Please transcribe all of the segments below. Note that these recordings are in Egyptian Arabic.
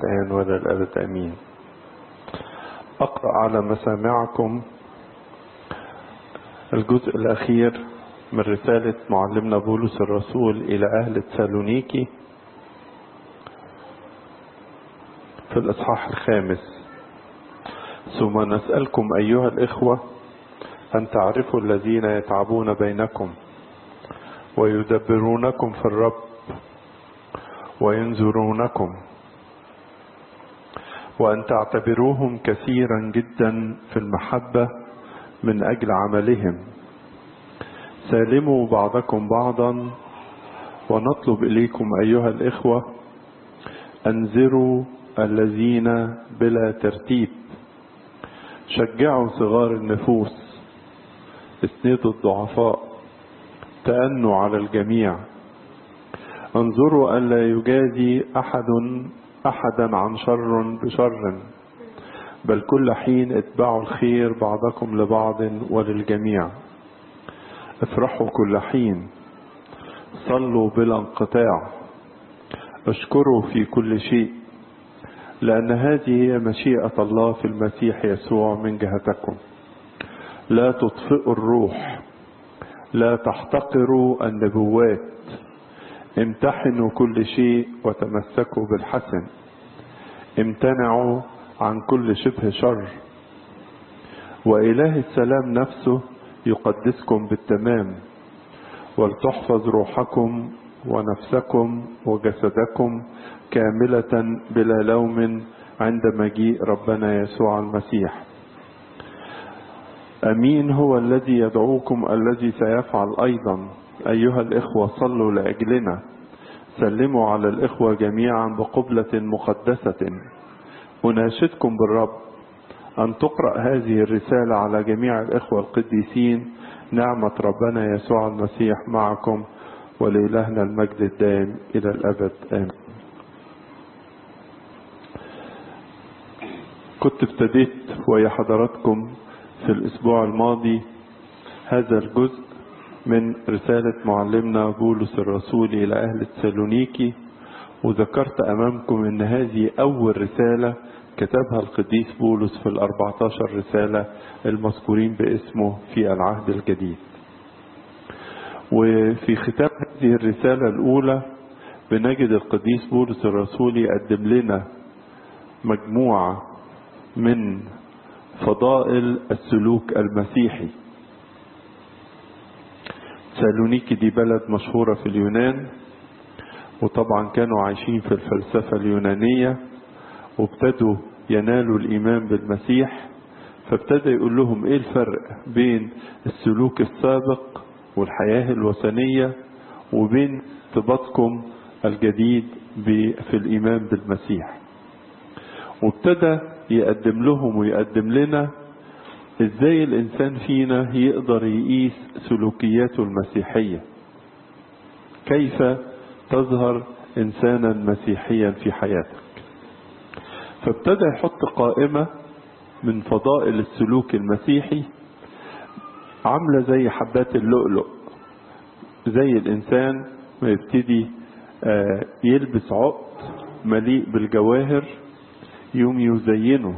الآن ولا الأبد أمين أقرأ على مسامعكم الجزء الأخير من رسالة معلمنا بولس الرسول إلى أهل تسالونيكي في الإصحاح الخامس ثم نسألكم أيها الإخوة أن تعرفوا الذين يتعبون بينكم ويدبرونكم في الرب وينذرونكم وأن تعتبروهم كثيرا جدا في المحبة من أجل عملهم سالموا بعضكم بعضا ونطلب إليكم أيها الإخوة أنذروا الذين بلا ترتيب شجعوا صغار النفوس اسندوا الضعفاء تأنوا على الجميع انظروا ألا يجازي أحد أحدا عن شر بشر بل كل حين اتبعوا الخير بعضكم لبعض وللجميع افرحوا كل حين صلوا بلا انقطاع اشكروا في كل شيء لأن هذه هي مشيئة الله في المسيح يسوع من جهتكم لا تطفئوا الروح لا تحتقروا النبوات امتحنوا كل شيء وتمسكوا بالحسن امتنعوا عن كل شبه شر وإله السلام نفسه يقدسكم بالتمام ولتحفظ روحكم ونفسكم وجسدكم كاملة بلا لوم عند مجيء ربنا يسوع المسيح أمين هو الذي يدعوكم الذي سيفعل أيضا أيها الإخوة صلوا لأجلنا سلموا على الإخوة جميعا بقبلة مقدسة أناشدكم بالرب أن تقرأ هذه الرسالة على جميع الإخوة القديسين نعمة ربنا يسوع المسيح معكم ولإلهنا المجد الدائم إلى الأبد آمين كنت ابتديت ويا حضراتكم في الأسبوع الماضي هذا الجزء من رسالة معلمنا بولس الرسول إلى أهل تسالونيكي وذكرت أمامكم أن هذه أول رسالة كتبها القديس بولس في الأربعتاشر رسالة المذكورين باسمه في العهد الجديد وفي ختام هذه الرسالة الأولى بنجد القديس بولس الرسول يقدم لنا مجموعة من فضائل السلوك المسيحي سالونيكي دي بلد مشهورة في اليونان وطبعا كانوا عايشين في الفلسفة اليونانية وابتدوا ينالوا الإيمان بالمسيح فابتدى يقول لهم ايه الفرق بين السلوك السابق والحياة الوثنية وبين ارتباطكم الجديد في الإيمان بالمسيح وابتدى يقدم لهم ويقدم لنا ازاي الانسان فينا يقدر يقيس سلوكياته المسيحية كيف تظهر انسانا مسيحيا في حياتك فابتدى يحط قائمة من فضائل السلوك المسيحي عاملة زي حبات اللؤلؤ زي الانسان ما يبتدي يلبس عقد مليء بالجواهر يوم يزينه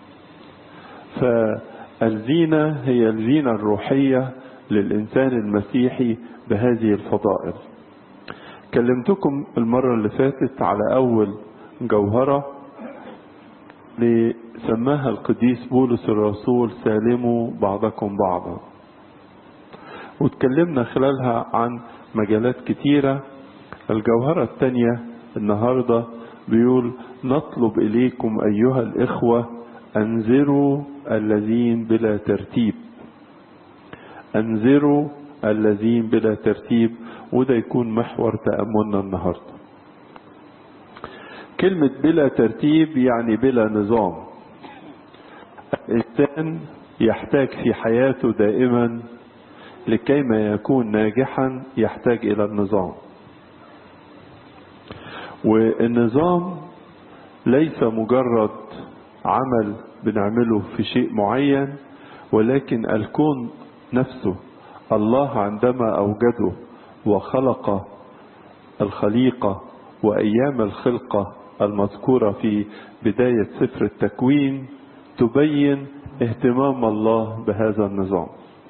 فالزينة هي الزينة الروحية للإنسان المسيحي بهذه الفضائل كلمتكم المرة اللي فاتت على أول جوهرة لسماها القديس بولس الرسول سالموا بعضكم بعضا واتكلمنا خلالها عن مجالات كتيرة الجوهرة الثانية النهاردة بيقول نطلب إليكم أيها الإخوة أنذروا الذين بلا ترتيب أنذروا الذين بلا ترتيب وده يكون محور تأملنا النهاردة كلمة بلا ترتيب يعني بلا نظام الإنسان يحتاج في حياته دائما لكيما يكون ناجحا يحتاج إلى النظام والنظام ليس مجرد عمل بنعمله في شيء معين ولكن الكون نفسه الله عندما أوجده وخلق الخليقة وأيام الخلقة المذكورة في بداية سفر التكوين تبين اهتمام الله بهذا النظام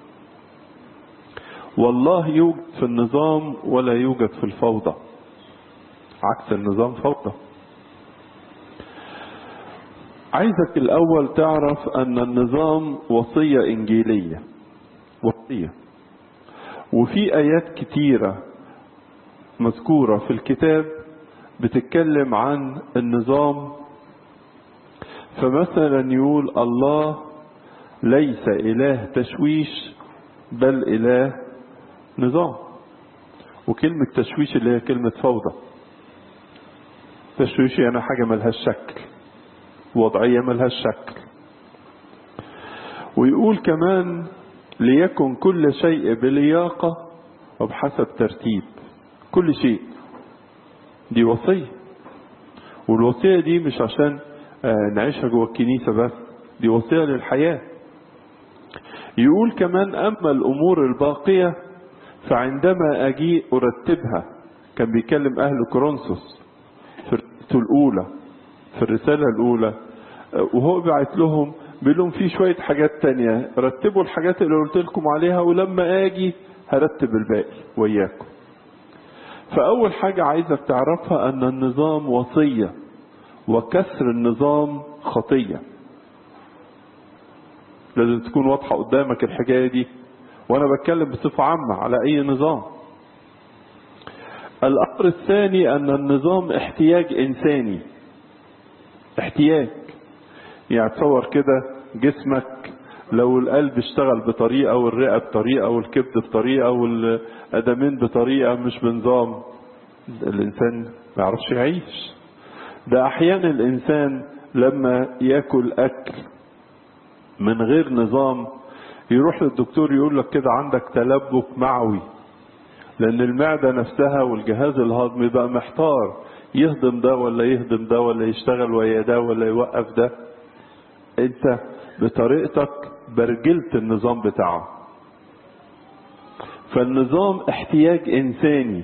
والله يوجد في النظام ولا يوجد في الفوضى عكس النظام فوضى عايزك الأول تعرف أن النظام وصية إنجيلية وصية وفي آيات كتيرة مذكورة في الكتاب بتتكلم عن النظام فمثلا يقول الله ليس إله تشويش بل إله نظام وكلمة تشويش اللي هي كلمة فوضى تشويش يعني حاجة ملهاش شكل وضعية ملهاش شكل ويقول كمان ليكن كل شيء بلياقة وبحسب ترتيب كل شيء دي وصية والوصية دي مش عشان نعيشها جوه الكنيسة بس دي وصية للحياة يقول كمان أما الأمور الباقية فعندما أجيء أرتبها كان بيكلم أهل كورنثوس في الرسالة الأولى في الرسالة الأولى وهو بعت لهم بيقول لهم في شوية حاجات تانية رتبوا الحاجات اللي قلت لكم عليها ولما أجي هرتب الباقي وياكم فأول حاجة عايزك تعرفها أن النظام وصية وكسر النظام خطية لازم تكون واضحة قدامك الحكاية دي وأنا بتكلم بصفة عامة على أي نظام الأمر الثاني أن النظام احتياج إنساني احتياج يعني تصور كده جسمك لو القلب اشتغل بطريقة والرئة بطريقة والكبد بطريقة والقدمين بطريقة مش بنظام الإنسان ما يعرفش يعيش ده أحيانا الإنسان لما ياكل أكل من غير نظام يروح للدكتور يقول لك كده عندك تلبك معوي لأن المعدة نفسها والجهاز الهضمي بقى محتار يهضم ده ولا يهضم ده ولا يشتغل ويا ده ولا يوقف ده انت بطريقتك برجلت النظام بتاعه فالنظام احتياج انساني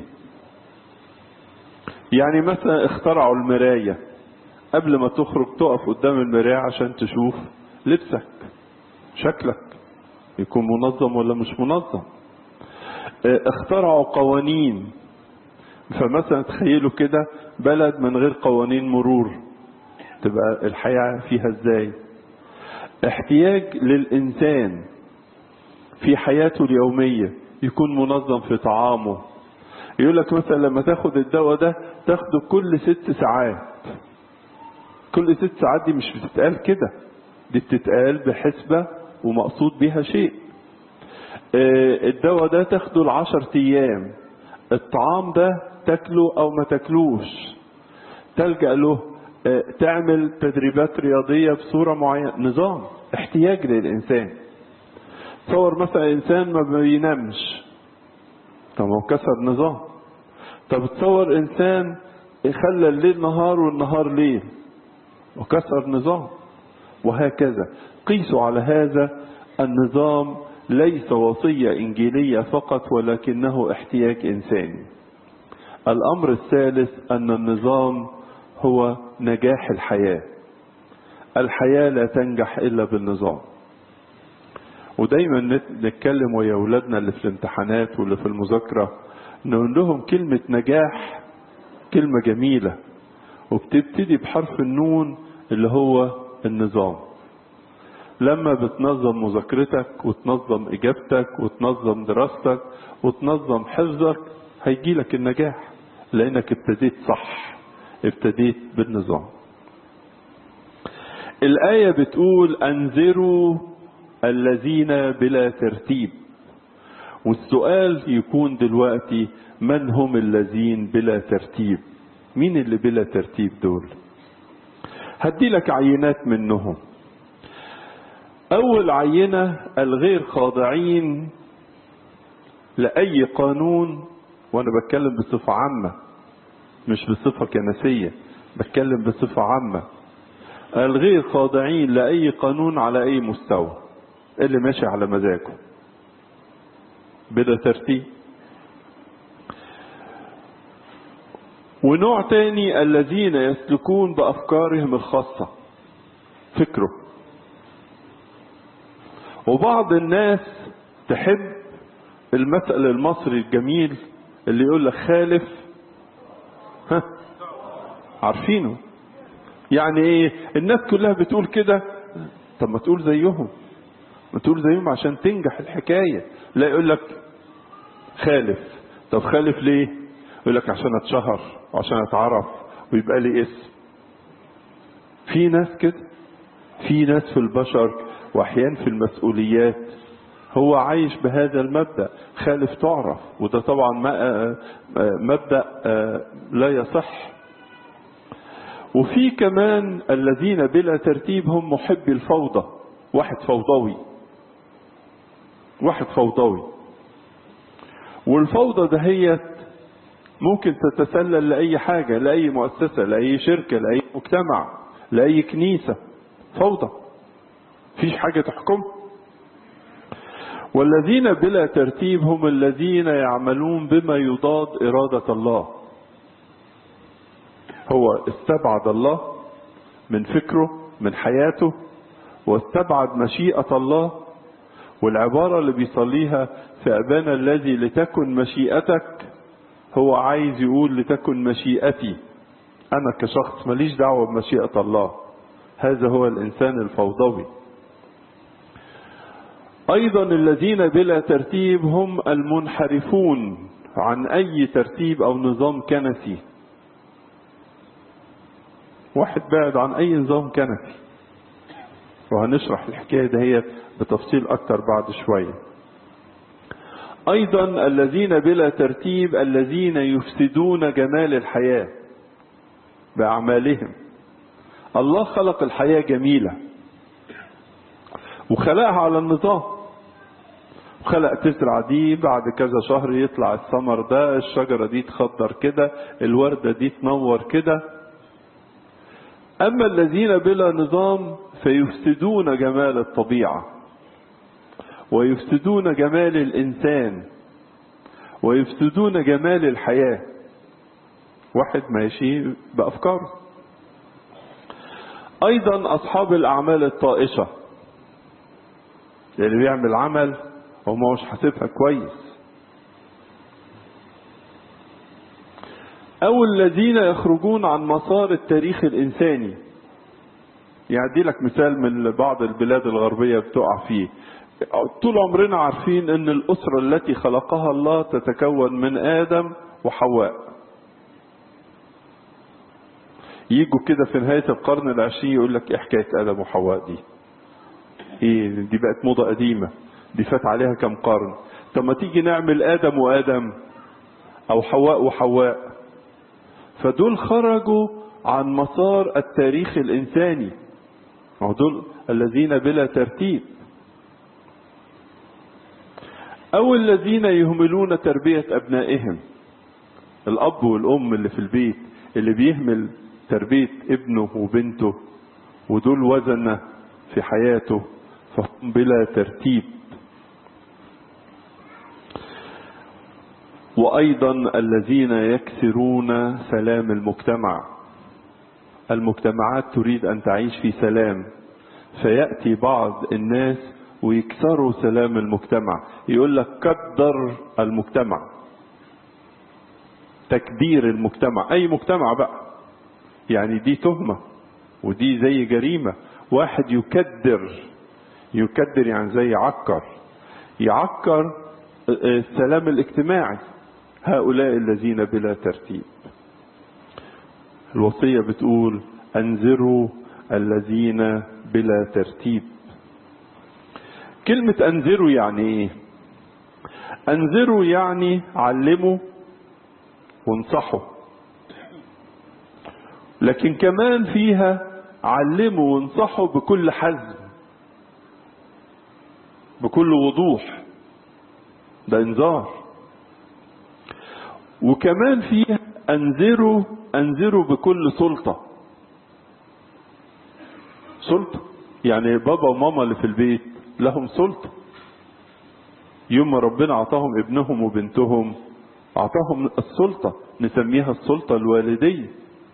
يعني مثلا اخترعوا المراية قبل ما تخرج تقف قدام المراية عشان تشوف لبسك شكلك يكون منظم ولا مش منظم اخترعوا قوانين فمثلا تخيلوا كده بلد من غير قوانين مرور تبقى الحياة فيها ازاي احتياج للإنسان في حياته اليومية يكون منظم في طعامه يقول لك مثلا لما تاخد الدواء ده تاخده كل ست ساعات كل ست ساعات دي مش بتتقال كده دي بتتقال بحسبة ومقصود بيها شيء اه الدواء ده تاخده العشر ايام الطعام ده تاكله او ما تاكلوش تلجأ له اه تعمل تدريبات رياضية بصورة معينة نظام احتياج للإنسان تصور مثلا إنسان ما بينامش طب هو كسر نظام طب تصور إنسان خلى الليل نهار والنهار ليل وكسر نظام وهكذا قيسوا على هذا النظام ليس وصية إنجيلية فقط ولكنه احتياج إنساني الأمر الثالث أن النظام هو نجاح الحياة الحياة لا تنجح إلا بالنظام ودايما نتكلم ويا أولادنا اللي في الامتحانات واللي في المذاكرة نقول لهم كلمة نجاح كلمة جميلة وبتبتدي بحرف النون اللي هو النظام لما بتنظم مذاكرتك وتنظم إجابتك وتنظم دراستك وتنظم حفظك هيجي لك النجاح لأنك ابتديت صح ابتديت بالنظام الآية بتقول أنذروا الذين بلا ترتيب والسؤال يكون دلوقتي من هم الذين بلا ترتيب مين اللي بلا ترتيب دول هدي لك عينات منهم أول عينة الغير خاضعين لأي قانون وأنا بتكلم بصفة عامة مش بصفة كنسية بتكلم بصفة عامة الغير خاضعين لأي قانون على أي مستوى اللي ماشي على مزاجه بلا ترتيب ونوع تاني الذين يسلكون بأفكارهم الخاصة فكره وبعض الناس تحب المثل المصري الجميل اللي يقول لك خالف ها عارفينه يعني ايه الناس كلها بتقول كده طب ما تقول زيهم ما تقول زيهم عشان تنجح الحكاية لا يقول لك خالف طب خالف ليه يقول لك عشان اتشهر وعشان اتعرف ويبقى لي اسم في ناس كده في ناس في البشر واحيانا في المسؤوليات هو عايش بهذا المبدا خالف تعرف وده طبعا مبدا لا يصح وفي كمان الذين بلا ترتيب هم محبي الفوضى واحد فوضوي واحد فوضوي والفوضى دهيت ممكن تتسلل لأي حاجة لأي مؤسسة لأي شركة لأي مجتمع لأي كنيسة فوضى فيش حاجة تحكم والذين بلا ترتيب هم الذين يعملون بما يضاد إرادة الله هو استبعد الله من فكره من حياته واستبعد مشيئة الله والعبارة اللي بيصليها في أبانا الذي لتكن مشيئتك هو عايز يقول لتكن مشيئتي أنا كشخص ماليش دعوة بمشيئة الله هذا هو الإنسان الفوضوي أيضا الذين بلا ترتيب هم المنحرفون عن أي ترتيب أو نظام كنسي واحد بعد عن أي نظام كنسي وهنشرح الحكاية دهيت بتفصيل أكتر بعد شوية أيضا الذين بلا ترتيب الذين يفسدون جمال الحياة بأعمالهم الله خلق الحياة جميلة وخلقها على النظام خلق تزرع دي بعد كذا شهر يطلع الثمر ده الشجرة دي تخضر كده الوردة دي تنور كده أما الذين بلا نظام فيفسدون جمال الطبيعة ويفسدون جمال الإنسان ويفسدون جمال الحياة واحد ماشي بأفكاره أيضا أصحاب الأعمال الطائشة اللي بيعمل عمل هو مش حاسبها كويس أو الذين يخرجون عن مسار التاريخ الإنساني يعني دي لك مثال من بعض البلاد الغربية بتقع فيه طول عمرنا عارفين ان الأسرة التي خلقها الله تتكون من آدم وحواء يجوا كده في نهاية القرن العشرين يقول لك ايه حكاية آدم وحواء دي ايه دي بقت موضة قديمة دي فات عليها كم قرن طب ما تيجي نعمل آدم وآدم أو حواء وحواء فدول خرجوا عن مسار التاريخ الإنساني دول الذين بلا ترتيب أو الذين يهملون تربية أبنائهم الأب والأم اللي في البيت اللي بيهمل تربية ابنه وبنته ودول وزنة في حياته فهم بلا ترتيب وأيضا الذين يكسرون سلام المجتمع المجتمعات تريد أن تعيش في سلام فيأتي بعض الناس ويكسروا سلام المجتمع يقول لك كدر المجتمع تكدير المجتمع أي مجتمع بقى يعني دي تهمة ودي زي جريمة واحد يكدر يكدر يعني زي يعكر يعكر السلام الاجتماعي هؤلاء الذين بلا ترتيب الوصية بتقول أنذروا الذين بلا ترتيب كلمة أنذروا يعني إيه؟ أنذروا يعني علموا وانصحوا لكن كمان فيها علموا وانصحوا بكل حزم بكل وضوح ده انذار وكمان فيها انذروا انذروا بكل سلطة سلطة يعني بابا وماما اللي في البيت لهم سلطة يوم ما ربنا اعطاهم ابنهم وبنتهم أعطاهم السلطة نسميها السلطة الوالدية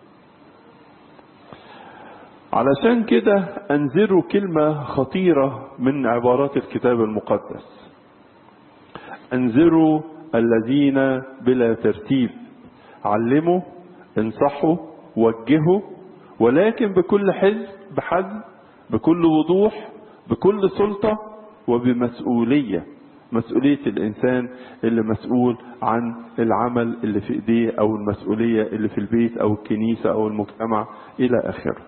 علشان كده أنذروا كلمة خطيرة من عبارات الكتاب المقدس أنذروا الذين بلا ترتيب علموا انصحوا وجهوا ولكن بكل حزب بحزم بكل وضوح بكل سلطة وبمسؤولية مسؤولية الإنسان اللي مسؤول عن العمل اللي في إيديه أو المسؤولية اللي في البيت أو الكنيسة أو المجتمع إلى آخره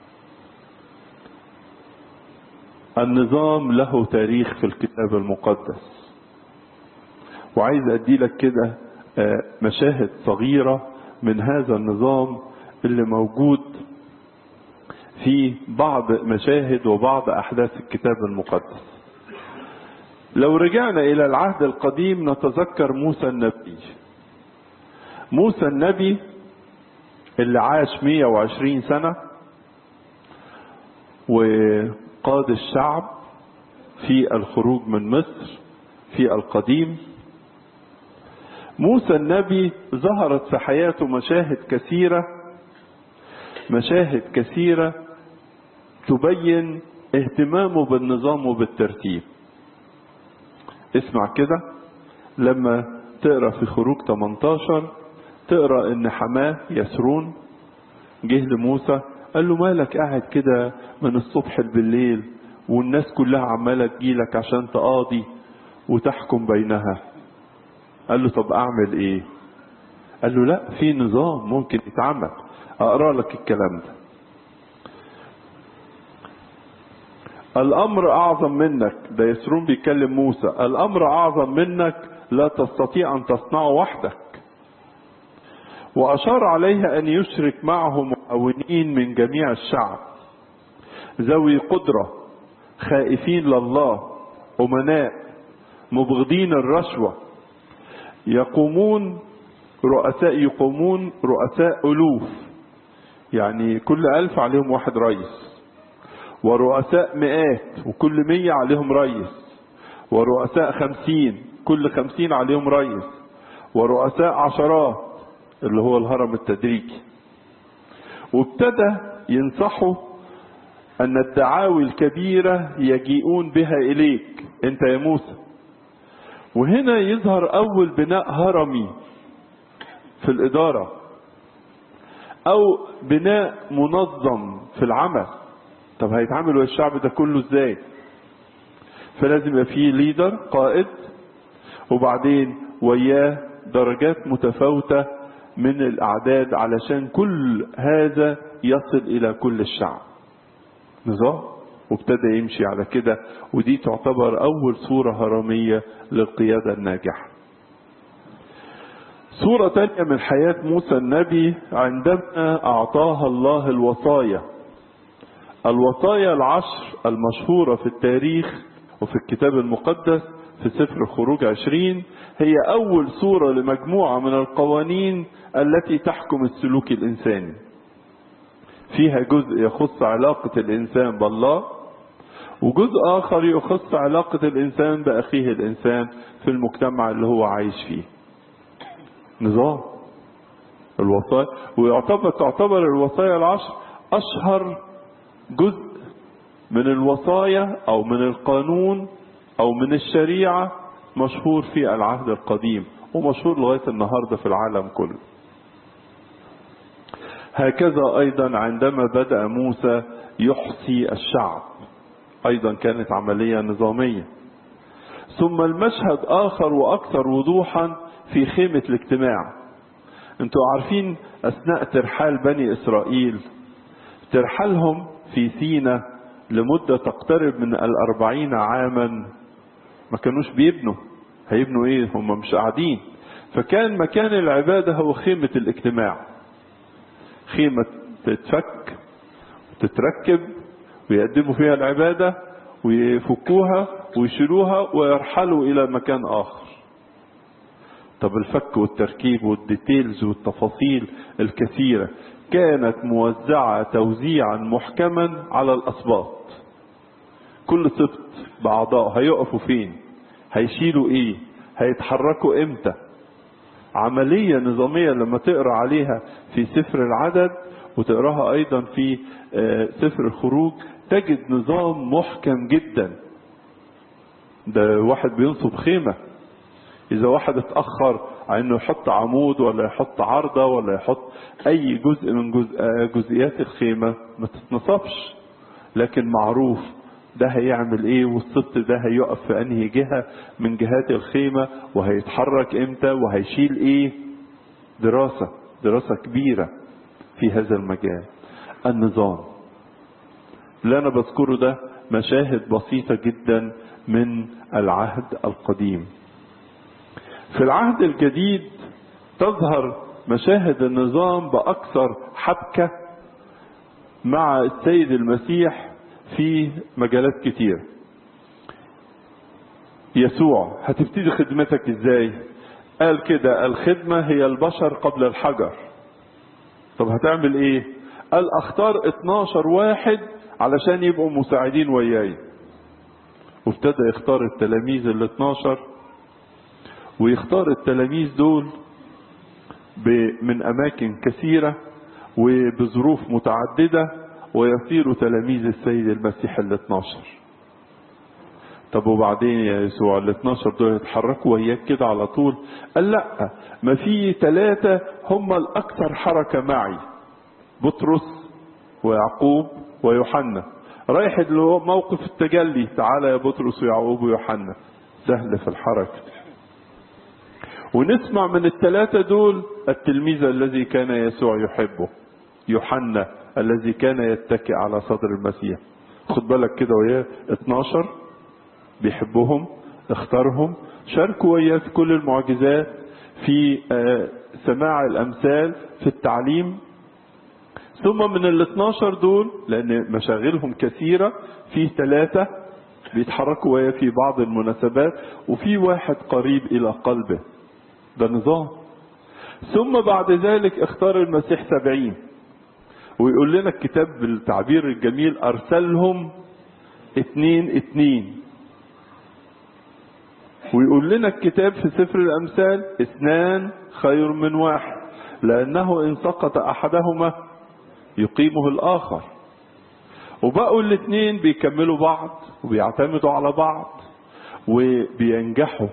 النظام له تاريخ في الكتاب المقدس وعايز أدي لك كده مشاهد صغيرة من هذا النظام اللي موجود في بعض مشاهد وبعض أحداث الكتاب المقدس لو رجعنا إلى العهد القديم نتذكر موسى النبي موسى النبي اللي عاش 120 سنة وقاد الشعب في الخروج من مصر في القديم موسى النبي ظهرت في حياته مشاهد كثيرة مشاهد كثيرة تبين اهتمامه بالنظام وبالترتيب اسمع كده لما تقرا في خروج 18 تقرا ان حماه يسرون جه لموسى قال له مالك قاعد كده من الصبح بالليل والناس كلها عماله تجيلك عشان تقاضي وتحكم بينها قال له طب اعمل ايه قال له لا في نظام ممكن يتعمل اقرا لك الكلام ده الامر اعظم منك ده يسرون بيكلم موسى الامر اعظم منك لا تستطيع ان تصنعه وحدك واشار عليه ان يشرك معه مؤونين من جميع الشعب ذوي قدره خائفين لله امناء مبغضين الرشوه يقومون رؤساء يقومون رؤساء ألوف يعني كل ألف عليهم واحد رئيس ورؤساء مئات وكل مية عليهم رئيس ورؤساء خمسين كل خمسين عليهم رئيس ورؤساء عشرات اللي هو الهرم التدريجي وابتدى ينصحوا أن الدعاوي الكبيرة يجيئون بها إليك أنت يا موسى وهنا يظهر أول بناء هرمي في الإدارة أو بناء منظم في العمل طب هيتعامل الشعب ده كله ازاي فلازم يبقى فيه ليدر قائد وبعدين وياه درجات متفاوتة من الأعداد علشان كل هذا يصل إلى كل الشعب نظام وابتدى يمشي على كده ودي تعتبر أول صورة هرمية للقيادة الناجحة صورة تانية من حياة موسى النبي عندما أعطاها الله الوصايا الوصايا العشر المشهورة في التاريخ وفي الكتاب المقدس في سفر خروج عشرين هي أول صورة لمجموعة من القوانين التي تحكم السلوك الإنساني فيها جزء يخص علاقة الإنسان بالله وجزء آخر يخص علاقة الإنسان بأخيه الإنسان في المجتمع اللي هو عايش فيه نظام الوصايا ويعتبر تعتبر الوصايا العشر أشهر جزء من الوصايا أو من القانون أو من الشريعة مشهور في العهد القديم ومشهور لغاية النهاردة في العالم كله هكذا أيضا عندما بدأ موسى يحصي الشعب أيضا كانت عملية نظامية ثم المشهد آخر وأكثر وضوحا في خيمة الاجتماع انتوا عارفين أثناء ترحال بني إسرائيل ترحالهم في سينا لمدة تقترب من الأربعين عاما ما كانوش بيبنوا هيبنوا ايه هم مش قاعدين فكان مكان العبادة هو خيمة الاجتماع خيمة تتفك وتتركب ويقدموا فيها العبادة ويفكوها ويشيلوها ويرحلوا إلى مكان آخر طب الفك والتركيب والديتيلز والتفاصيل الكثيرة كانت موزعة توزيعا محكما على الأسباط كل سبط بأعضاء هيقفوا فين هيشيلوا ايه هيتحركوا امتى عملية نظامية لما تقرأ عليها في سفر العدد وتقراها أيضا في سفر الخروج تجد نظام محكم جدا ده واحد بينصب خيمة إذا واحد اتأخر على إنه يحط عمود ولا يحط عارضة ولا يحط أي جزء من جزء جزئيات الخيمة ما تتنصبش لكن معروف ده هيعمل ايه والسبط ده هيقف في انهي جهة من جهات الخيمة وهيتحرك امتى وهيشيل ايه دراسة دراسة كبيرة في هذا المجال النظام اللي انا بذكره ده مشاهد بسيطة جدا من العهد القديم في العهد الجديد تظهر مشاهد النظام باكثر حبكة مع السيد المسيح في مجالات كتير يسوع هتبتدي خدمتك ازاي قال كده الخدمة هي البشر قبل الحجر طب هتعمل ايه قال اختار 12 واحد علشان يبقوا مساعدين وياي وابتدى يختار التلاميذ ال 12 ويختار التلاميذ دول من اماكن كثيرة وبظروف متعددة ويصيروا تلاميذ السيد المسيح ال 12 طب وبعدين يا يسوع ال 12 دول يتحركوا وياك كده على طول قال لا ما في ثلاثة هم الأكثر حركة معي بطرس ويعقوب ويوحنا رايح اللي هو موقف التجلي تعالى يا بطرس ويعقوب ويوحنا سهل في الحركة ونسمع من الثلاثة دول التلميذ الذي كان يسوع يحبه يوحنا الذي كان يتكئ على صدر المسيح خد بالك كده وياه 12 بيحبهم اختارهم شاركوا وياه في كل المعجزات في سماع الامثال في التعليم ثم من ال 12 دول لان مشاغلهم كثيره في ثلاثه بيتحركوا وياه في بعض المناسبات وفي واحد قريب الى قلبه ده نظام ثم بعد ذلك اختار المسيح سبعين ويقول لنا الكتاب بالتعبير الجميل ارسلهم اتنين اتنين ويقول لنا الكتاب في سفر الامثال اثنان خير من واحد لانه ان سقط احدهما يقيمه الاخر وبقوا الاثنين بيكملوا بعض وبيعتمدوا على بعض وبينجحوا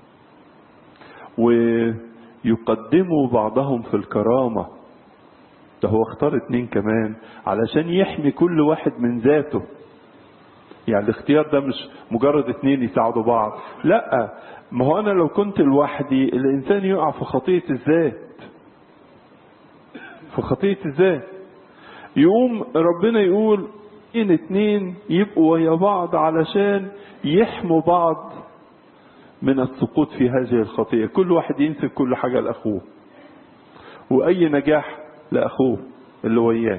ويقدموا بعضهم في الكرامه ده هو اختار اتنين كمان علشان يحمي كل واحد من ذاته يعني الاختيار ده مش مجرد اتنين يساعدوا بعض لا ما هو انا لو كنت لوحدي الانسان يقع في خطية الذات في خطية الذات يقوم ربنا يقول ان اتنين يبقوا ويا بعض علشان يحموا بعض من السقوط في هذه الخطيئة كل واحد ينسب كل حاجة لأخوه وأي نجاح لأخوه اللي وياه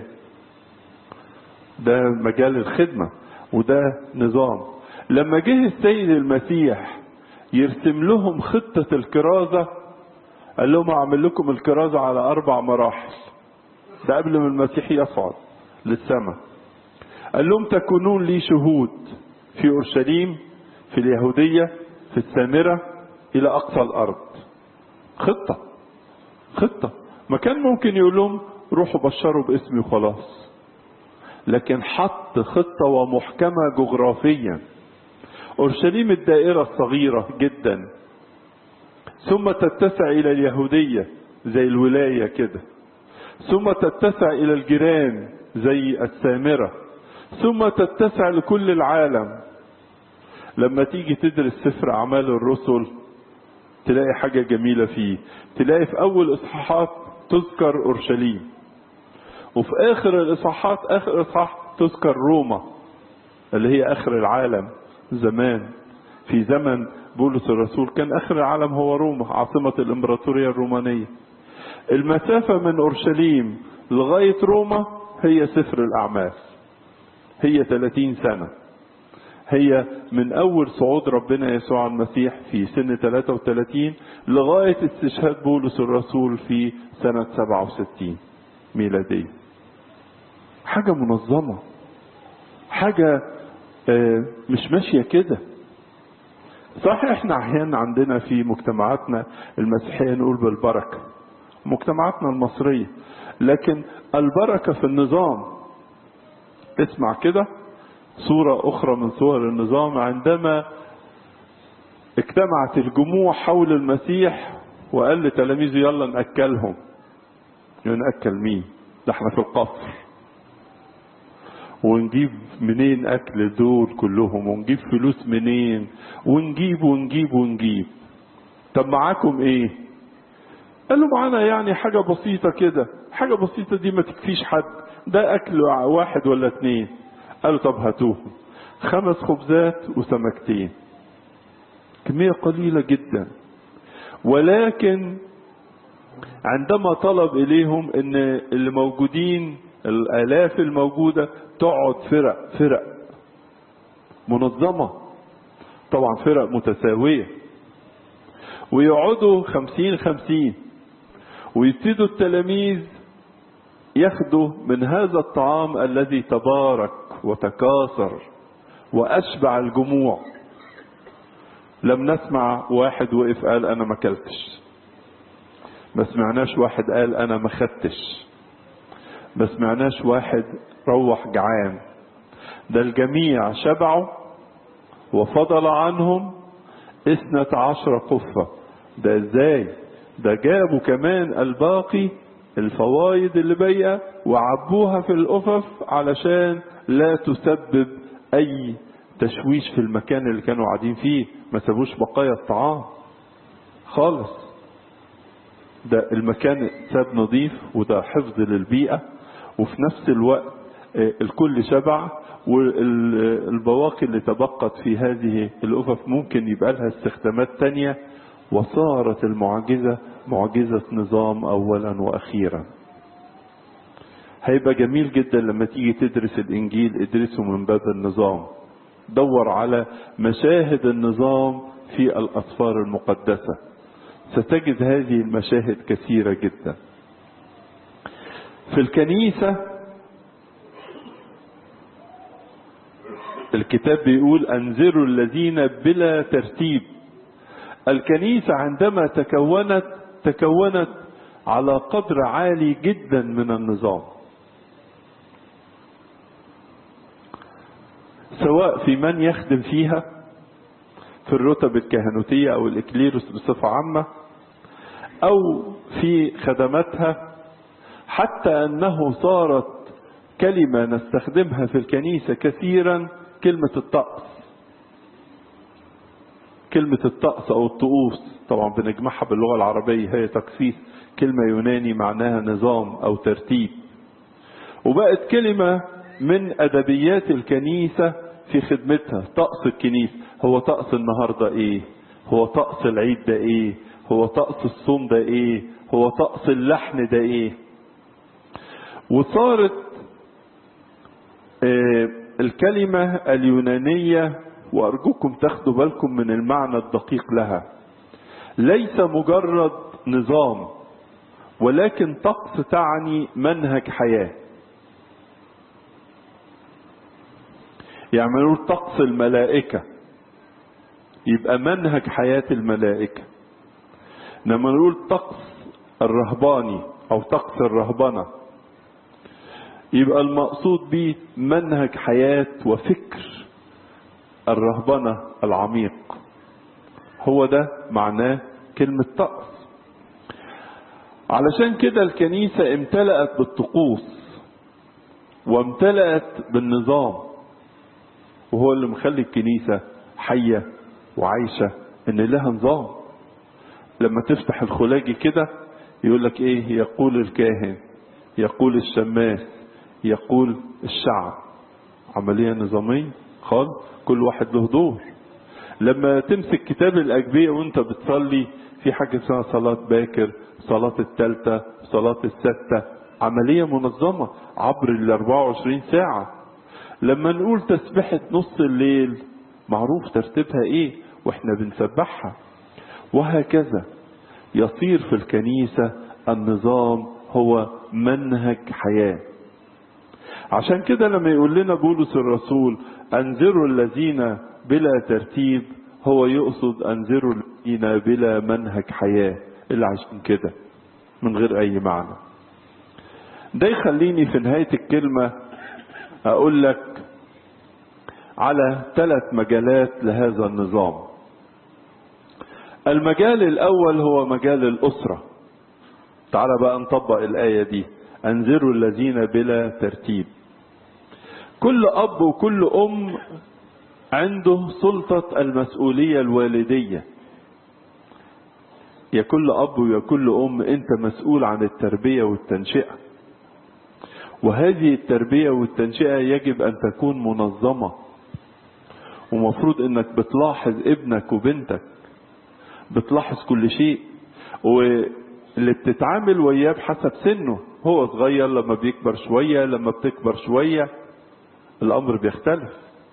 ده مجال الخدمة وده نظام لما جه السيد المسيح يرسم لهم خطة الكرازة قال لهم أعمل لكم الكرازة على أربع مراحل ده قبل ما المسيح يصعد للسماء قال لهم تكونون لي شهود في أورشليم في اليهودية في السامرة إلى أقصى الأرض خطة خطة ما كان ممكن يقول لهم روحوا بشروا باسمي وخلاص لكن حط خطة ومحكمة جغرافيا أورشليم الدائرة الصغيرة جدا ثم تتسع إلى اليهودية زي الولاية كده ثم تتسع إلى الجيران زي السامرة ثم تتسع لكل العالم لما تيجي تدرس سفر أعمال الرسل تلاقي حاجة جميلة فيه تلاقي في أول إصحاحات تذكر أورشليم وفي آخر الإصحاحات آخر إصحاح تذكر روما اللي هي آخر العالم زمان في زمن بولس الرسول كان آخر العالم هو روما عاصمة الإمبراطورية الرومانية المسافة من أورشليم لغاية روما هي سفر الأعمال هي 30 سنة هي من أول صعود ربنا يسوع المسيح في سن 33 لغاية استشهاد بولس الرسول في سنة 67 ميلادية حاجة منظمة حاجة مش ماشية كده صحيح احنا احيانا عندنا في مجتمعاتنا المسيحية نقول بالبركة مجتمعاتنا المصرية لكن البركة في النظام اسمع كده صورة أخرى من صور النظام عندما اجتمعت الجموع حول المسيح وقال لتلاميذه يلا نأكلهم نأكل مين ده احنا في القصر ونجيب منين أكل دول كلهم ونجيب فلوس منين ونجيب ونجيب ونجيب طب معاكم ايه قالوا معانا يعني حاجة بسيطة كده حاجة بسيطة دي ما تكفيش حد ده أكل واحد ولا اتنين قالوا طب هاتوهم خمس خبزات وسمكتين كمية قليلة جدا ولكن عندما طلب إليهم أن اللي موجودين الآلاف الموجودة تقعد فرق فرق منظمة طبعا فرق متساوية ويقعدوا خمسين خمسين ويبتدوا التلاميذ ياخدوا من هذا الطعام الذي تبارك وتكاثر وأشبع الجموع لم نسمع واحد وقف قال أنا ما أكلتش ما سمعناش واحد قال أنا ما خدتش ما سمعناش واحد روح جعان ده الجميع شبعوا وفضل عنهم اثنة عشر قفة ده ازاي ده جابوا كمان الباقي الفوايد اللي باقيه وعبوها في الأفف علشان لا تسبب أي تشويش في المكان اللي كانوا قاعدين فيه ما سابوش بقايا الطعام خالص ده المكان ساب نظيف وده حفظ للبيئة وفي نفس الوقت الكل شبع والبواقي اللي تبقت في هذه الأفف ممكن يبقى لها استخدامات تانية وصارت المعجزة معجزة نظام أولا وأخيرا هيبقى جميل جدا لما تيجي تدرس الإنجيل ادرسه من باب النظام دور على مشاهد النظام في الأسفار المقدسة ستجد هذه المشاهد كثيرة جدا في الكنيسة الكتاب بيقول أنذروا الذين بلا ترتيب الكنيسة عندما تكونت تكونت على قدر عالي جدا من النظام سواء في من يخدم فيها في الرتب الكهنوتية أو الإكليروس بصفة عامة أو في خدماتها حتى أنه صارت كلمة نستخدمها في الكنيسة كثيرا كلمة الطقس كلمة الطقس أو الطقوس طبعا بنجمعها باللغة العربية هي تقسيس كلمة يوناني معناها نظام أو ترتيب وبقت كلمة من أدبيات الكنيسة في خدمتها طقس الكنيسة هو طقس النهاردة إيه هو طقس العيد ده إيه هو طقس الصوم ده إيه هو طقس اللحن ده إيه وصارت آه الكلمة اليونانية وأرجوكم تاخدوا بالكم من المعنى الدقيق لها ليس مجرد نظام ولكن طقس تعني منهج حياة يعني نقول طقس الملائكة يبقى منهج حياة الملائكة لما نقول طقس الرهباني أو طقس الرهبنة يبقى المقصود به منهج حياة وفكر الرهبنة العميق هو ده معناه كلمة طقس علشان كده الكنيسة امتلأت بالطقوس وامتلأت بالنظام وهو اللي مخلي الكنيسة حية وعايشة ان لها نظام لما تفتح الخلاجي كده يقول لك ايه يقول الكاهن يقول الشماس يقول الشعب عملية نظامية خالص كل واحد له دور لما تمسك كتاب الأجبية وانت بتصلي في حاجة اسمها صلاة باكر صلاة التالتة صلاة الستة عملية منظمة عبر ال 24 ساعة لما نقول تسبحة نص الليل معروف ترتيبها ايه واحنا بنسبحها وهكذا يصير في الكنيسة النظام هو منهج حياة عشان كده لما يقول لنا بولس الرسول انذروا الذين بلا ترتيب هو يقصد انذروا الذين بلا منهج حياة اللي عايشين كده من غير اي معنى ده يخليني في نهاية الكلمة اقول لك على ثلاث مجالات لهذا النظام المجال الاول هو مجال الاسرة تعال بقى نطبق الاية دي انذروا الذين بلا ترتيب كل اب وكل ام عنده سلطة المسؤولية الوالدية يا كل اب ويا كل ام انت مسؤول عن التربية والتنشئة وهذه التربية والتنشئة يجب ان تكون منظمة ومفروض انك بتلاحظ ابنك وبنتك بتلاحظ كل شيء واللي بتتعامل وياه بحسب سنه هو صغير لما بيكبر شوية لما بتكبر شوية الامر بيختلف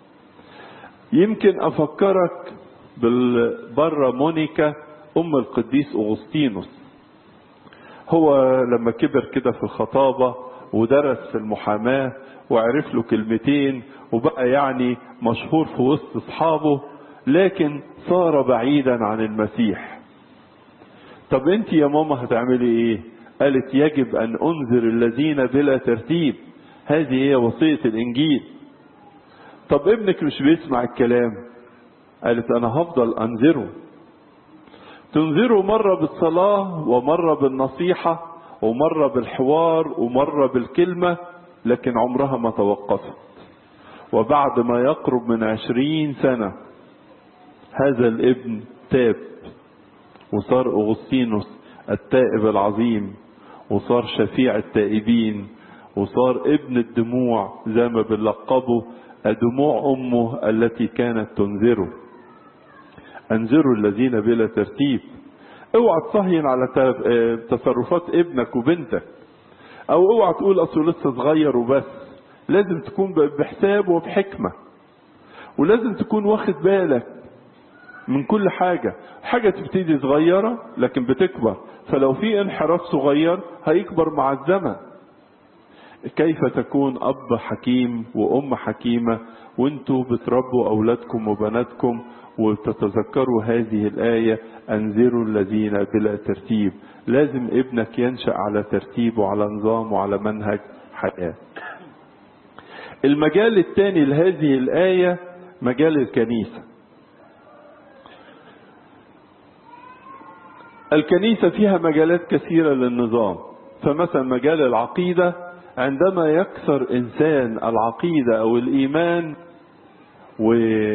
يمكن افكرك بالبرة مونيكا ام القديس اغسطينوس هو لما كبر كده في الخطابة ودرس في المحاماة وعرف له كلمتين وبقى يعني مشهور في وسط اصحابه لكن صار بعيدا عن المسيح طب انت يا ماما هتعملي ايه قالت يجب ان انذر الذين بلا ترتيب هذه هي وصية الانجيل طب ابنك مش بيسمع الكلام قالت انا هفضل انذره تنذره مرة بالصلاة ومرة بالنصيحة ومرة بالحوار ومرة بالكلمة لكن عمرها ما توقفت وبعد ما يقرب من عشرين سنة هذا الابن تاب وصار أغسطينوس التائب العظيم وصار شفيع التائبين وصار ابن الدموع زي ما بنلقبه دموع أمه التي كانت تنذره أنذروا الذين بلا ترتيب اوعى تصهين على تصرفات ابنك وبنتك او اوعى تقول اصله لسه صغير وبس لازم تكون بحساب وبحكمة ولازم تكون واخد بالك من كل حاجة حاجة تبتدي صغيرة لكن بتكبر فلو في انحراف صغير هيكبر مع الزمن كيف تكون اب حكيم وام حكيمة وانتوا بتربوا اولادكم وبناتكم وتتذكروا هذه الآية أنذروا الذين بلا ترتيب لازم ابنك ينشأ على ترتيب وعلى نظام وعلى منهج حياة المجال الثاني لهذه الآية مجال الكنيسة الكنيسة فيها مجالات كثيرة للنظام فمثلا مجال العقيدة عندما يكسر إنسان العقيدة أو الإيمان و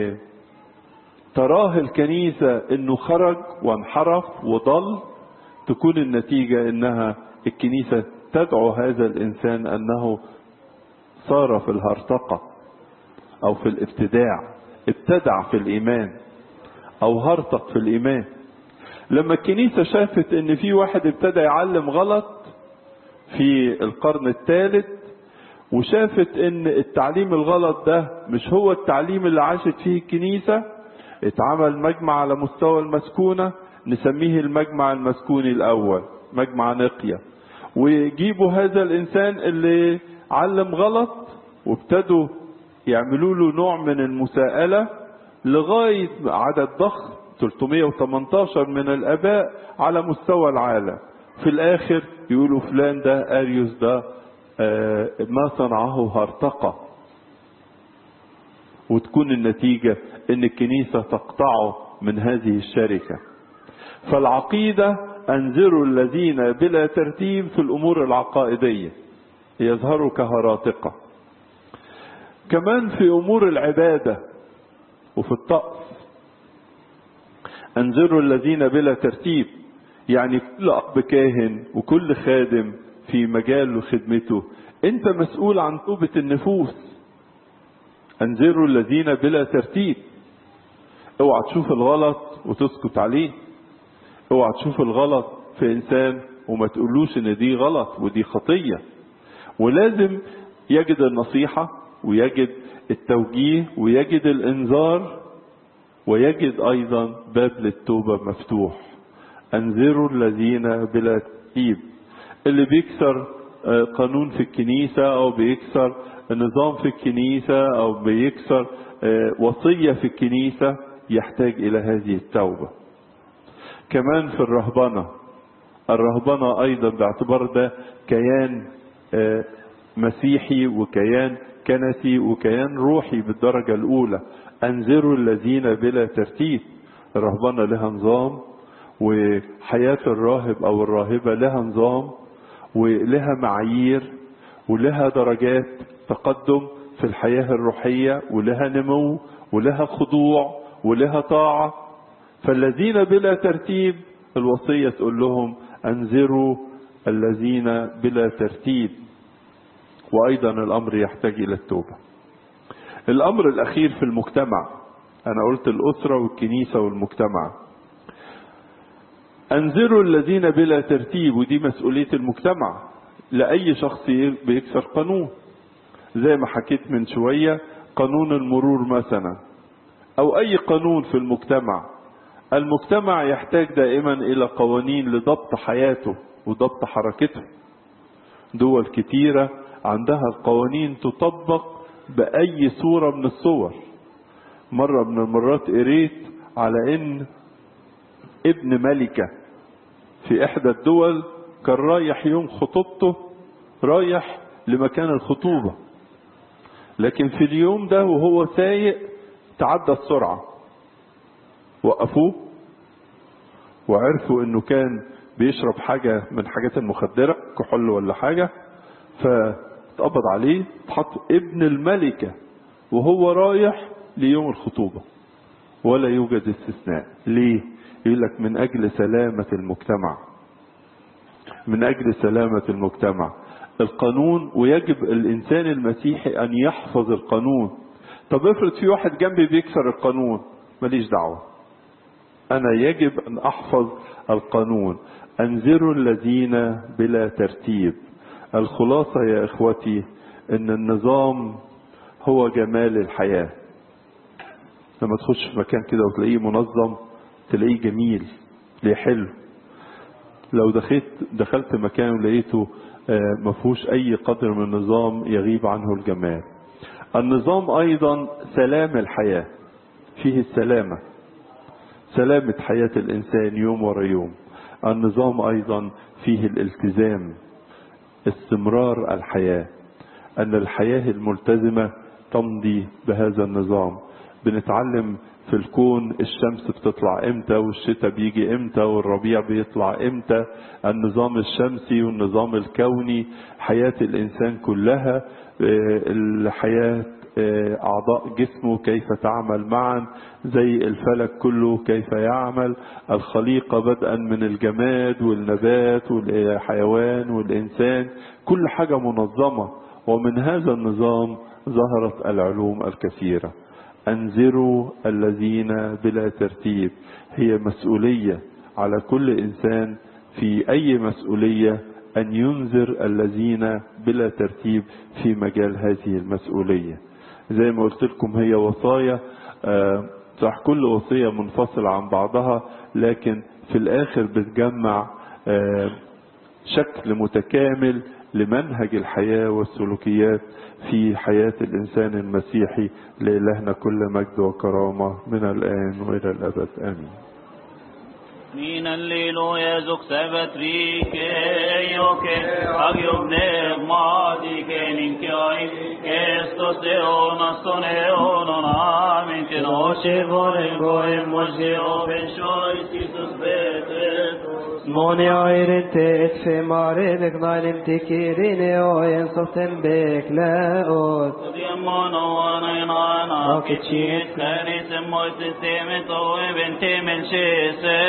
تراه الكنيسة انه خرج وانحرف وضل تكون النتيجة انها الكنيسة تدعو هذا الانسان انه صار في الهرطقة او في الابتداع ابتدع في الايمان او هرطق في الايمان لما الكنيسة شافت ان في واحد ابتدى يعلم غلط في القرن الثالث وشافت ان التعليم الغلط ده مش هو التعليم اللي عاشت فيه الكنيسه اتعمل مجمع على مستوى المسكونة نسميه المجمع المسكوني الأول مجمع نقية ويجيبوا هذا الإنسان اللي علم غلط وابتدوا يعملوا له نوع من المساءلة لغاية عدد ضخم 318 من الآباء على مستوى العالم في الآخر يقولوا فلان ده أريوس ده آه ما صنعه هرطقة وتكون النتيجة ان الكنيسة تقطعه من هذه الشركة فالعقيدة انذروا الذين بلا ترتيب في الامور العقائدية يظهروا كهراطقة كمان في امور العبادة وفي الطقس انذروا الذين بلا ترتيب يعني كل اب كاهن وكل خادم في مجال خدمته انت مسؤول عن توبة النفوس انذروا الذين بلا ترتيب اوعى تشوف الغلط وتسكت عليه اوعى تشوف الغلط في انسان وما تقولوش ان دي غلط ودي خطية ولازم يجد النصيحة ويجد التوجيه ويجد الانذار ويجد ايضا باب للتوبة مفتوح انذروا الذين بلا ترتيب اللي بيكسر قانون في الكنيسة او بيكسر نظام في الكنيسة او بيكسر وصية في الكنيسة يحتاج إلى هذه التوبة كمان في الرهبنة الرهبنة أيضا باعتبار ده كيان مسيحي وكيان كنسي وكيان روحي بالدرجة الأولى أنذروا الذين بلا ترتيب الرهبنة لها نظام وحياة الراهب أو الراهبة لها نظام ولها معايير ولها درجات تقدم في الحياة الروحية ولها نمو ولها خضوع ولها طاعة فالذين بلا ترتيب الوصية تقول لهم أنذروا الذين بلا ترتيب وأيضا الأمر يحتاج إلى التوبة الأمر الأخير في المجتمع أنا قلت الأسرة والكنيسة والمجتمع أنذروا الذين بلا ترتيب ودي مسؤولية المجتمع لأي شخص بيكسر قانون زي ما حكيت من شوية قانون المرور مثلا أو أي قانون في المجتمع المجتمع يحتاج دائما إلى قوانين لضبط حياته وضبط حركته دول كتيرة عندها القوانين تطبق بأي صورة من الصور مرة من المرات قريت على إن ابن ملكة في إحدى الدول كان رايح يوم خطوبته رايح لمكان الخطوبة لكن في اليوم ده وهو سايق تعدى السرعة وقفوه وعرفوا انه كان بيشرب حاجة من حاجات المخدرة كحول ولا حاجة فاتقبض عليه اتحط ابن الملكة وهو رايح ليوم الخطوبة ولا يوجد استثناء ليه يقول لك من اجل سلامة المجتمع من اجل سلامة المجتمع القانون ويجب الانسان المسيحي ان يحفظ القانون طب افرض في واحد جنبي بيكسر القانون ماليش دعوة انا يجب ان احفظ القانون انذروا الذين بلا ترتيب الخلاصة يا اخوتي ان النظام هو جمال الحياة لما تخش في مكان كده وتلاقيه منظم تلاقيه جميل تلاقيه حلو لو دخلت دخلت مكان ولقيته ما فيهوش اي قدر من النظام يغيب عنه الجمال النظام ايضا سلام الحياه فيه السلامه سلامه حياه الانسان يوم ورا يوم النظام ايضا فيه الالتزام استمرار الحياه ان الحياه الملتزمه تمضي بهذا النظام بنتعلم في الكون الشمس بتطلع امتى والشتاء بيجي امتى والربيع بيطلع امتى النظام الشمسي والنظام الكوني حياة الانسان كلها الحياة اعضاء جسمه كيف تعمل معا زي الفلك كله كيف يعمل الخليقة بدءا من الجماد والنبات والحيوان والانسان كل حاجة منظمة ومن هذا النظام ظهرت العلوم الكثيره انذروا الذين بلا ترتيب هي مسؤوليه على كل انسان في اي مسؤوليه ان ينذر الذين بلا ترتيب في مجال هذه المسؤوليه زي ما قلت لكم هي وصايا صح كل وصيه منفصله عن بعضها لكن في الاخر بتجمع شكل متكامل لمنهج الحياه والسلوكيات في حياة الإنسان المسيحي لإلهنا كل مجد وكرامة من الآن وإلى الأبد آمين Min alleluia sabat rike joke agium ne madi kenin kai estos de ona sone ona amen ke no she vore goe moje open shoy Jesus betet Moni ayrin te et fe mare beknalim tikirine o en sotem bekle ot. Diamon ona ina na Akit kichit kanis moises temet o event temen shese